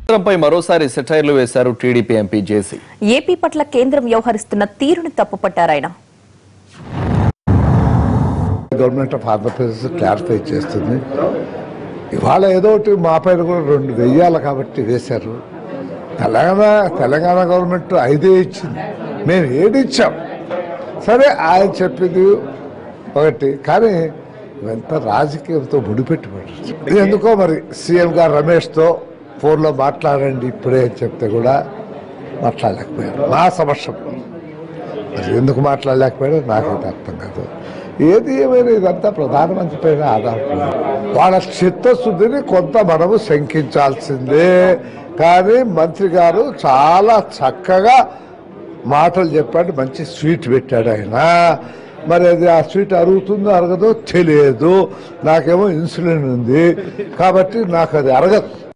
కేంద్రంపై మరోసారి సెటైర్లు వేశారు టీడీపీ ఎంపీ జేసీ ఏపీ పట్ల కేంద్రం వ్యవహరిస్తున్న తీరుని తప్పుపట్టారాయన గవర్నమెంట్ ఆఫ్ ఆంధ్రప్రదేశ్ క్లారిఫై చేస్తుంది ఇవాళ ఏదో ఒకటి మా పైన కూడా రెండు వెయ్యాలి కాబట్టి వేశారు తెలంగాణ తెలంగాణ గవర్నమెంట్ ఐదే ఇచ్చింది మేము ఏది ఇచ్చాం సరే ఆయన చెప్పింది ఒకటి కానీ ఇవంతా రాజకీయంతో ముడిపెట్టుబడి ఇది ఎందుకో మరి సీఎం గారు రమేష్తో ఫోన్లో మాట్లాడండి ఇప్పుడే అని చెప్తే కూడా మాట్లాడలేకపోయారు నా సమస్యలో మరి ఎందుకు మాట్లాడలేకపోయాడో నాకైతే అర్థం కాదు ఏది ఏమైనా ఇదంతా ప్రధానమంత్రి పైన ఆధారపడి వాళ్ళ చిత్తశుద్ధిని కొంత మనము శంకించాల్సిందే కానీ మంత్రి గారు చాలా చక్కగా మాటలు చెప్పాడు మంచి స్వీట్ పెట్టాడు ఆయన మరి అది ఆ స్వీట్ అరుగుతుందో అరగదో తెలియదు నాకేమో ఇన్సులిన్ ఉంది కాబట్టి నాకు అది అరగదు